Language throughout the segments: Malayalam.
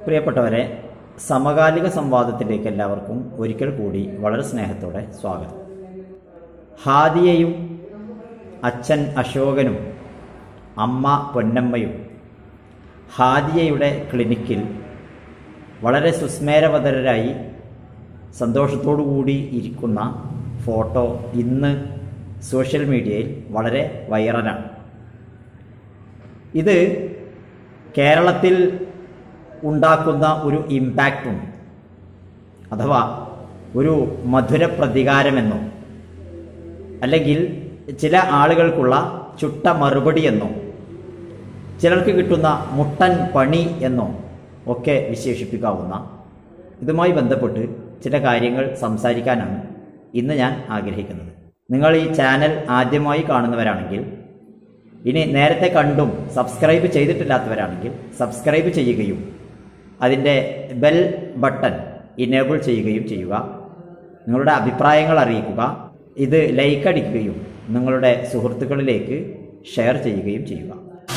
പ്രിയപ്പെട്ടവരെ സമകാലിക സംവാദത്തിലേക്ക് എല്ലാവർക്കും ഒരിക്കൽ കൂടി വളരെ സ്നേഹത്തോടെ സ്വാഗതം ഹാദിയയും അച്ഛൻ അശോകനും അമ്മ പൊന്നമ്മയും ഹാദിയയുടെ ക്ലിനിക്കിൽ വളരെ സുസ്മേരവതരായി സന്തോഷത്തോടു കൂടി ഇരിക്കുന്ന ഫോട്ടോ ഇന്ന് സോഷ്യൽ മീഡിയയിൽ വളരെ വൈറലാണ് ഇത് കേരളത്തിൽ ഉണ്ടാക്കുന്ന ഒരു ഇമ്പാക്റ്റ് ഉണ്ട് അഥവാ ഒരു മധുര പ്രതികാരമെന്നോ അല്ലെങ്കിൽ ചില ആളുകൾക്കുള്ള ചുട്ട മറുപടി എന്നോ ചിലർക്ക് കിട്ടുന്ന മുട്ടൻ പണി എന്നോ ഒക്കെ വിശേഷിപ്പിക്കാവുന്ന ഇതുമായി ബന്ധപ്പെട്ട് ചില കാര്യങ്ങൾ സംസാരിക്കാനാണ് ഇന്ന് ഞാൻ ആഗ്രഹിക്കുന്നത് നിങ്ങൾ ഈ ചാനൽ ആദ്യമായി കാണുന്നവരാണെങ്കിൽ ഇനി നേരത്തെ കണ്ടും സബ്സ്ക്രൈബ് ചെയ്തിട്ടില്ലാത്തവരാണെങ്കിൽ സബ്സ്ക്രൈബ് ചെയ്യുകയും അതിൻ്റെ ബെൽ ബട്ടൺ ഇനേബിൾ ചെയ്യുകയും ചെയ്യുക നിങ്ങളുടെ അഭിപ്രായങ്ങൾ അറിയിക്കുക ഇത് ലൈക്ക് അടിക്കുകയും നിങ്ങളുടെ സുഹൃത്തുക്കളിലേക്ക് ഷെയർ ചെയ്യുകയും ചെയ്യുക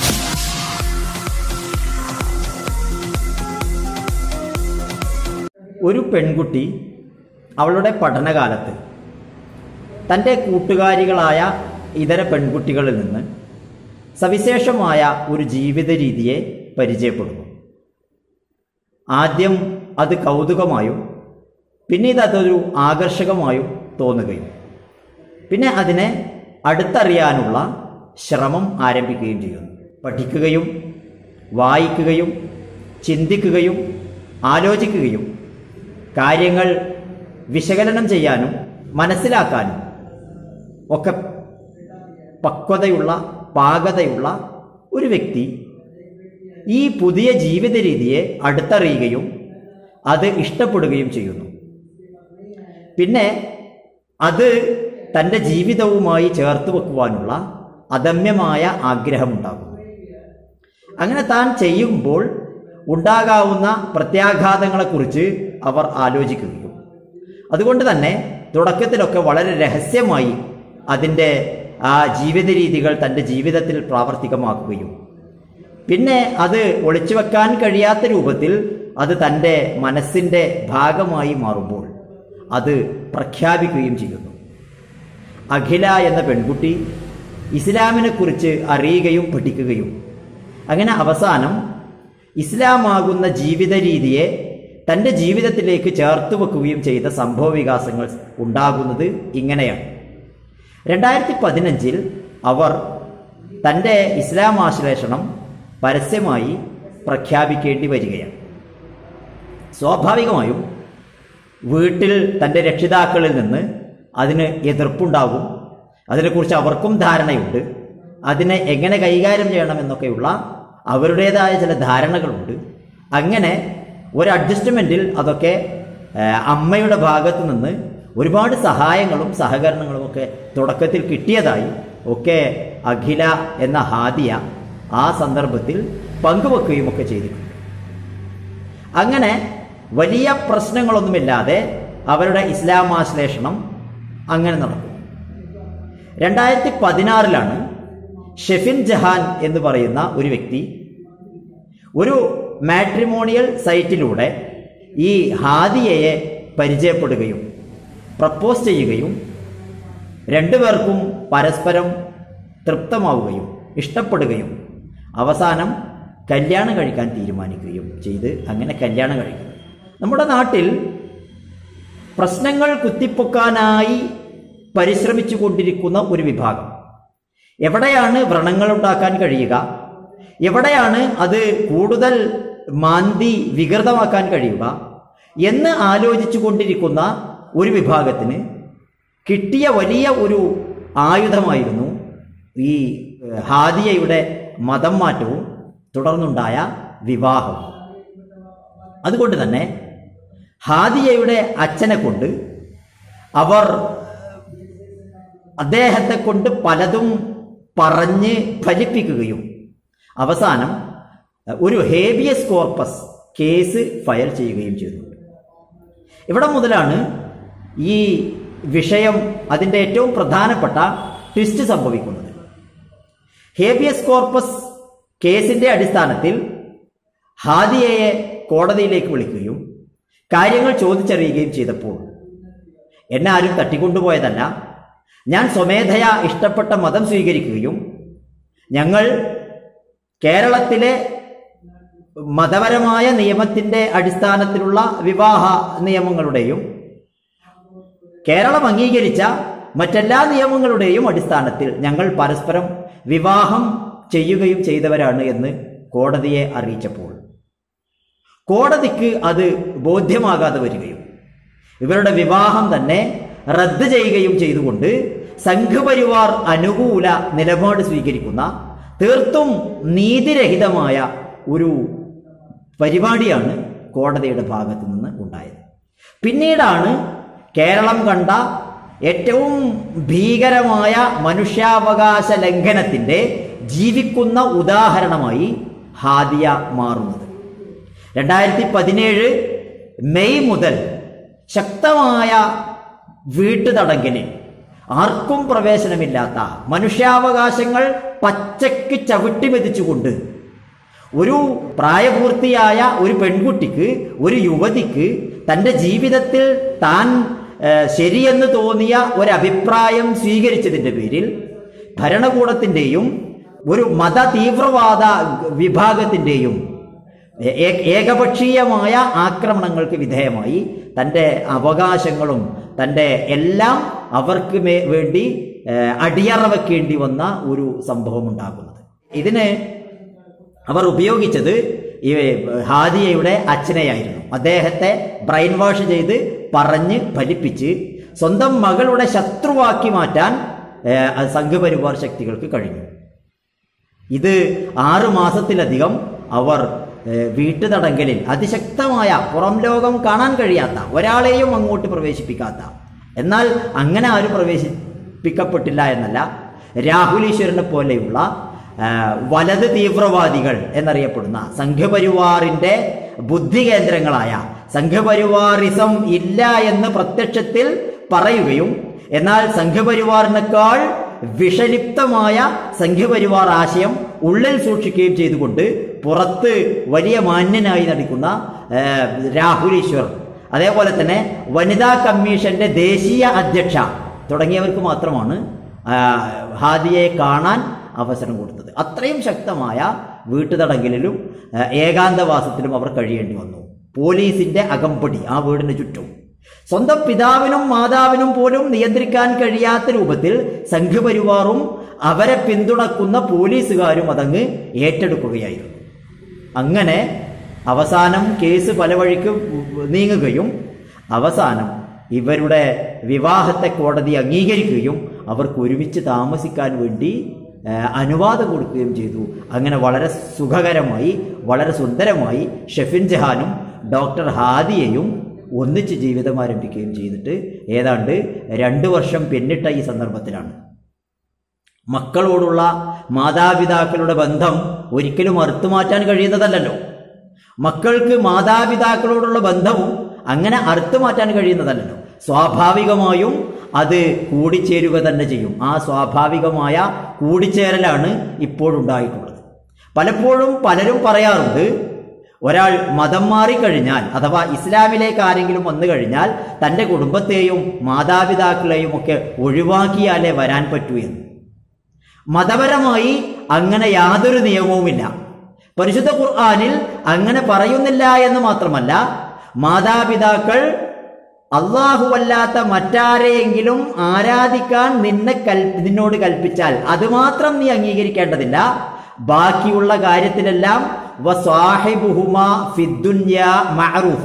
ഒരു പെൺകുട്ടി അവളുടെ പഠനകാലത്ത് തൻ്റെ കൂട്ടുകാരികളായ ഇതര പെൺകുട്ടികളിൽ നിന്ന് സവിശേഷമായ ഒരു ജീവിത രീതിയെ പരിചയപ്പെടുന്നു ആദ്യം അത് കൗതുകമായും പിന്നീട് അതൊരു ആകർഷകമായും തോന്നുകയും പിന്നെ അതിനെ അടുത്തറിയാനുള്ള ശ്രമം ആരംഭിക്കുകയും ചെയ്യുന്നു പഠിക്കുകയും വായിക്കുകയും ചിന്തിക്കുകയും ആലോചിക്കുകയും കാര്യങ്ങൾ വിശകലനം ചെയ്യാനും മനസ്സിലാക്കാനും ഒക്കെ പക്വതയുള്ള പാകതയുള്ള ഒരു വ്യക്തി ഈ പുതിയ ജീവിത രീതിയെ അടുത്തറിയുകയും അത് ഇഷ്ടപ്പെടുകയും ചെയ്യുന്നു പിന്നെ അത് തൻ്റെ ജീവിതവുമായി ചേർത്ത് വെക്കുവാനുള്ള അദമ്യമായ ആഗ്രഹമുണ്ടാകുന്നു അങ്ങനെ താൻ ചെയ്യുമ്പോൾ ഉണ്ടാകാവുന്ന പ്രത്യാഘാതങ്ങളെക്കുറിച്ച് അവർ ആലോചിക്കുകയും അതുകൊണ്ട് തന്നെ തുടക്കത്തിലൊക്കെ വളരെ രഹസ്യമായി അതിൻ്റെ ആ ജീവിത രീതികൾ തൻ്റെ ജീവിതത്തിൽ പ്രാവർത്തികമാക്കുകയും പിന്നെ അത് ഒളിച്ചു വെക്കാൻ കഴിയാത്ത രൂപത്തിൽ അത് തൻ്റെ മനസ്സിൻ്റെ ഭാഗമായി മാറുമ്പോൾ അത് പ്രഖ്യാപിക്കുകയും ചെയ്യുന്നു അഖില എന്ന പെൺകുട്ടി ഇസ്ലാമിനെ കുറിച്ച് അറിയുകയും പഠിക്കുകയും അങ്ങനെ അവസാനം ഇസ്ലാമാകുന്ന ജീവിത രീതിയെ തൻ്റെ ജീവിതത്തിലേക്ക് ചേർത്ത് വെക്കുകയും ചെയ്ത സംഭവ വികാസങ്ങൾ ഉണ്ടാകുന്നത് ഇങ്ങനെയാണ് രണ്ടായിരത്തി പതിനഞ്ചിൽ അവർ തൻ്റെ ഇസ്ലാം ആശ്ലേഷണം പരസ്യമായി പ്രഖ്യാപിക്കേണ്ടി വരികയാണ് സ്വാഭാവികമായും വീട്ടിൽ തൻ്റെ രക്ഷിതാക്കളിൽ നിന്ന് അതിന് എതിർപ്പുണ്ടാകും അതിനെക്കുറിച്ച് അവർക്കും ധാരണയുണ്ട് അതിനെ എങ്ങനെ കൈകാര്യം ചെയ്യണമെന്നൊക്കെയുള്ള അവരുടേതായ ചില ധാരണകളുണ്ട് അങ്ങനെ ഒരു അഡ്ജസ്റ്റ്മെൻറ്റിൽ അതൊക്കെ അമ്മയുടെ ഭാഗത്തു നിന്ന് ഒരുപാട് സഹായങ്ങളും സഹകരണങ്ങളും ഒക്കെ തുടക്കത്തിൽ കിട്ടിയതായി ഒക്കെ അഖില എന്ന ഹാദിയ ആ സന്ദർഭത്തിൽ പങ്കുവെക്കുകയും ഒക്കെ ചെയ്തിട്ടുണ്ട് അങ്ങനെ വലിയ പ്രശ്നങ്ങളൊന്നുമില്ലാതെ അവരുടെ ഇസ്ലാം ആശ്ലേഷണം അങ്ങനെ നടക്കും രണ്ടായിരത്തി പതിനാറിലാണ് ഷെഫിൻ ജഹാൻ എന്ന് പറയുന്ന ഒരു വ്യക്തി ഒരു മാട്രിമോണിയൽ സൈറ്റിലൂടെ ഈ ഹാദിയയെ പരിചയപ്പെടുകയും പ്രപ്പോസ് ചെയ്യുകയും രണ്ടുപേർക്കും പരസ്പരം തൃപ്തമാവുകയും ഇഷ്ടപ്പെടുകയും അവസാനം കല്യാണം കഴിക്കാൻ തീരുമാനിക്കുകയും ചെയ്ത് അങ്ങനെ കല്യാണം കഴിക്കും നമ്മുടെ നാട്ടിൽ പ്രശ്നങ്ങൾ കുത്തിപ്പൊക്കാനായി പരിശ്രമിച്ചു കൊണ്ടിരിക്കുന്ന ഒരു വിഭാഗം എവിടെയാണ് വ്രണങ്ങൾ ഉണ്ടാക്കാൻ കഴിയുക എവിടെയാണ് അത് കൂടുതൽ മാന്തി വികൃതമാക്കാൻ കഴിയുക എന്ന് ആലോചിച്ചു കൊണ്ടിരിക്കുന്ന ഒരു വിഭാഗത്തിന് കിട്ടിയ വലിയ ഒരു ആയുധമായിരുന്നു ഈ ഹാദിയയുടെ മതം മാറ്റവും തുടർന്നുണ്ടായ വിവാഹവും അതുകൊണ്ട് തന്നെ ഹാദിയയുടെ അച്ഛനെ കൊണ്ട് അവർ അദ്ദേഹത്തെ കൊണ്ട് പലതും പറഞ്ഞ് ഫലിപ്പിക്കുകയും അവസാനം ഒരു ഹേബിയസ് കോർപ്പസ് കേസ് ഫയൽ ചെയ്യുകയും ചെയ്തിട്ടുണ്ട് ഇവിടെ മുതലാണ് ഈ വിഷയം അതിൻ്റെ ഏറ്റവും പ്രധാനപ്പെട്ട ട്വിസ്റ്റ് സംഭവിക്കുന്നത് ഹേബിയസ് കോർപ്പസ് കേസിന്റെ അടിസ്ഥാനത്തിൽ ഹാദിയയെ കോടതിയിലേക്ക് വിളിക്കുകയും കാര്യങ്ങൾ ചോദിച്ചറിയുകയും ചെയ്തപ്പോൾ എന്നെ ആരും തട്ടിക്കൊണ്ടുപോയതല്ല ഞാൻ സ്വമേധയാ ഇഷ്ടപ്പെട്ട മതം സ്വീകരിക്കുകയും ഞങ്ങൾ കേരളത്തിലെ മതപരമായ നിയമത്തിന്റെ അടിസ്ഥാനത്തിലുള്ള വിവാഹ നിയമങ്ങളുടെയും കേരളം അംഗീകരിച്ച മറ്റെല്ലാ നിയമങ്ങളുടെയും അടിസ്ഥാനത്തിൽ ഞങ്ങൾ പരസ്പരം വിവാഹം ചെയ്യുകയും ചെയ്തവരാണ് എന്ന് കോടതിയെ അറിയിച്ചപ്പോൾ കോടതിക്ക് അത് ബോധ്യമാകാതെ വരികയും ഇവരുടെ വിവാഹം തന്നെ റദ്ദ് ചെയ്യുകയും ചെയ്തുകൊണ്ട് സംഘപരിവാർ അനുകൂല നിലപാട് സ്വീകരിക്കുന്ന തീർത്തും നീതിരഹിതമായ ഒരു പരിപാടിയാണ് കോടതിയുടെ ഭാഗത്തു നിന്ന് ഉണ്ടായത് പിന്നീടാണ് കേരളം കണ്ട ഏറ്റവും ഭീകരമായ മനുഷ്യാവകാശ ലംഘനത്തിന്റെ ജീവിക്കുന്ന ഉദാഹരണമായി ഹാദിയ മാറുന്നത് രണ്ടായിരത്തി പതിനേഴ് മെയ് മുതൽ ശക്തമായ വീട്ടുതടങ്കലിൽ ആർക്കും പ്രവേശനമില്ലാത്ത മനുഷ്യാവകാശങ്ങൾ പച്ചയ്ക്ക് ചവിട്ടി മെതിച്ചുകൊണ്ട് ഒരു പ്രായപൂർത്തിയായ ഒരു പെൺകുട്ടിക്ക് ഒരു യുവതിക്ക് തൻ്റെ ജീവിതത്തിൽ താൻ ഏഹ്, ശരിയെന്ന് തോന്നിയ ഒരു അഭിപ്രായം സ്വീകരിച്ചതിൻ്റെ പേരിൽ ഭരണകൂടത്തിൻ്റെയും ഒരു മത തീവ്രവാദ വിഭാഗത്തിൻ്റെയും ഏ- ഏകപക്ഷീയമായ ആക്രമണങ്ങൾക്ക് വിധേയമായി തൻ്റെ അവകാശങ്ങളും തൻ്റെ എല്ലാം അവർക്ക് മേ വേണ്ടി ഏഹ്, അടിയറ വെക്കേണ്ടി വന്ന ഒരു സംഭവം ഉണ്ടാകുന്നത് ഇതിന് അവർ ഉപയോഗിച്ചത് ഈ ഹാദിയയുടെ അച്ഛനെയായിരുന്നു അദ്ദേഹത്തെ ബ്രെയിൻ വാഷ് ചെയ്ത് പറഞ്ഞ് ഫലിപ്പിച്ച് സ്വന്തം മകളുടെ ശത്രുവാക്കി മാറ്റാൻ ഏഹ്, അത് സംഘപരിവാർ ശക്തികൾക്ക് കഴിഞ്ഞു ഇത് ആറു മാസത്തിലധികം അവർ ഏഹ്, വീട്ടുതടങ്കലിൽ അതിശക്തമായ പുറം ലോകം കാണാൻ കഴിയാത്ത ഒരാളെയും അങ്ങോട്ട് പ്രവേശിപ്പിക്കാത്ത എന്നാൽ അങ്ങനെ ആരും പ്രവേശിപ്പിക്കപ്പെട്ടില്ല എന്നല്ല രാഹുൽ ഈശ്വരനെ പോലെയുള്ള ആ, വലത് തീവ്രവാദികൾ എന്നറിയപ്പെടുന്ന സംഘപരിവാറിന്റെ ബുദ്ധി കേന്ദ്രങ്ങളായ സംഘപരിവാറിസം ഇല്ല എന്ന് പ്രത്യക്ഷത്തിൽ പറയുകയും എന്നാൽ സംഘപരിവാറിനേക്കാൾ വിഷലിപ്തമായ സംഘപരിവാർ ആശയം ഉള്ളിൽ സൂക്ഷിക്കുകയും ചെയ്തുകൊണ്ട് പുറത്ത് വലിയ മാന്യനായി നടിക്കുന്ന ആ, രാഹുൽ ഈശ്വർ അതേപോലെ തന്നെ വനിതാ കമ്മീഷന്റെ ദേശീയ അധ്യക്ഷ തുടങ്ങിയവർക്ക് മാത്രമാണ് ആ, ഹാദിയെ കാണാൻ അവസരം കൊടുത്തത് അത്രയും ശക്തമായ വീട്ടുതടങ്കലിലും ആ, ഏകാന്തവാസത്തിലും അവർ കഴിയേണ്ടി വന്നു പോലീസിന്റെ അകമ്പടി ആ വീടിന് ചുറ്റും സ്വന്തം പിതാവിനും മാതാവിനും പോലും നിയന്ത്രിക്കാൻ കഴിയാത്ത രൂപത്തിൽ സംഘപരിവാറും അവരെ പിന്തുണക്കുന്ന പോലീസുകാരും അതങ്ങ് ഏറ്റെടുക്കുകയായിരുന്നു അങ്ങനെ അവസാനം കേസ് പല വഴിക്ക് നീങ്ങുകയും അവസാനം ഇവരുടെ വിവാഹത്തെ കോടതി അംഗീകരിക്കുകയും അവർക്ക് ഒരുമിച്ച് താമസിക്കാൻ വേണ്ടി ആ, അനുവാദം കൊടുക്കുകയും ചെയ്തു അങ്ങനെ വളരെ സുഖകരമായി വളരെ സുന്ദരമായി ഷെഫിൻ ജഹാനും ഡോക്ടർ ഹാദിയയും ഒന്നിച്ച് ജീവിതം ആരംഭിക്കുകയും ചെയ്തിട്ട് ഏതാണ്ട് രണ്ടു വർഷം പിന്നിട്ട ഈ സന്ദർഭത്തിലാണ് മക്കളോടുള്ള മാതാപിതാക്കളുടെ ബന്ധം ഒരിക്കലും അറുത്തുമാറ്റാൻ കഴിയുന്നതല്ലല്ലോ മക്കൾക്ക് മാതാപിതാക്കളോടുള്ള ബന്ധവും അങ്ങനെ അറുത്തുമാറ്റാൻ കഴിയുന്നതല്ലല്ലോ സ്വാഭാവികമായും അത് കൂടിച്ചേരുക തന്നെ ചെയ്യും ആ സ്വാഭാവികമായ കൂടിച്ചേരലാണ് ഇപ്പോഴുണ്ടായിട്ടുള്ളത് പലപ്പോഴും പലരും പറയാറുണ്ട് ഒരാൾ മതം മാറിക്കഴിഞ്ഞാൽ അഥവാ ഇസ്ലാമിലേക്ക് ആരെങ്കിലും വന്നു കഴിഞ്ഞാൽ തൻ്റെ കുടുംബത്തെയും മാതാപിതാക്കളെയും ഒക്കെ ഒഴിവാക്കിയാലേ വരാൻ പറ്റൂ എന്ന് മതപരമായി അങ്ങനെ യാതൊരു നിയമവുമില്ല പരിശുദ്ധ ഖുർആാനിൽ അങ്ങനെ പറയുന്നില്ല എന്ന് മാത്രമല്ല മാതാപിതാക്കൾ അള്ളാഹുവല്ലാത്ത മറ്റാരെയെങ്കിലും ആരാധിക്കാൻ നിന്നെ കൽ നിന്നോട് കൽപ്പിച്ചാൽ അതുമാത്രം നീ അംഗീകരിക്കേണ്ടതില്ല ബാക്കിയുള്ള കാര്യത്തിലെല്ലാം വസ്വാഹിബുഹുമ ഫിദ്ദുന്യ മഅറൂഫ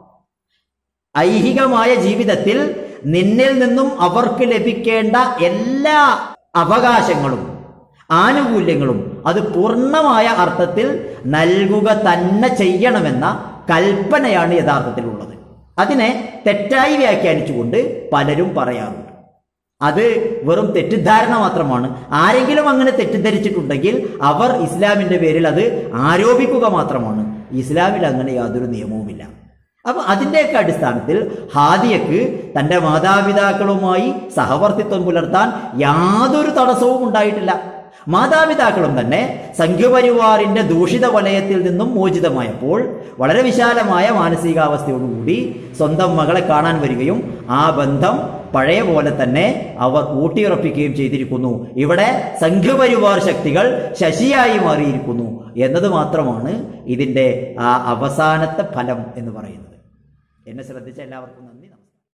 ഐഹികമായ ജീവിതത്തിൽ നിന്നിൽ നിന്നും അവർക്ക് ലഭിക്കേണ്ട എല്ലാ അവകാശങ്ങളും ആനുകൂല്യങ്ങളും അത് പൂർണ്ണമായ അർത്ഥത്തിൽ നൽകുക തന്നെ ചെയ്യണമെന്ന കൽപ്പനയാണ് യഥാർത്ഥത്തിലുള്ളത് അതിനെ തെറ്റായി വ്യാഖ്യാനിച്ചുകൊണ്ട് പലരും പറയാറുണ്ട് അത് വെറും തെറ്റിദ്ധാരണ മാത്രമാണ് ആരെങ്കിലും അങ്ങനെ തെറ്റിദ്ധരിച്ചിട്ടുണ്ടെങ്കിൽ അവർ ഇസ്ലാമിന്റെ പേരിൽ അത് ആരോപിക്കുക മാത്രമാണ് ഇസ്ലാമിൽ അങ്ങനെ യാതൊരു നിയമവുമില്ല അപ്പൊ അതിന്റെയൊക്കെ അടിസ്ഥാനത്തിൽ ഹാദിയക്ക് തന്റെ മാതാപിതാക്കളുമായി സഹവർത്തിത്വം പുലർത്താൻ യാതൊരു തടസ്സവും ഉണ്ടായിട്ടില്ല മാതാപിതാക്കളും തന്നെ സംഘപരിവാറിന്റെ ദൂഷിത വലയത്തിൽ നിന്നും മോചിതമായപ്പോൾ വളരെ വിശാലമായ മാനസികാവസ്ഥയോടുകൂടി സ്വന്തം മകളെ കാണാൻ വരികയും ആ ബന്ധം പഴയ പോലെ തന്നെ അവർ ഊട്ടിയുറപ്പിക്കുകയും ചെയ്തിരിക്കുന്നു ഇവിടെ സംഘപരിവാർ ശക്തികൾ ശശിയായി മാറിയിരിക്കുന്നു എന്നത് മാത്രമാണ് ഇതിന്റെ ആ അവസാനത്തെ ഫലം എന്ന് പറയുന്നത് എന്നെ ശ്രദ്ധിച്ച എല്ലാവർക്കും നന്ദി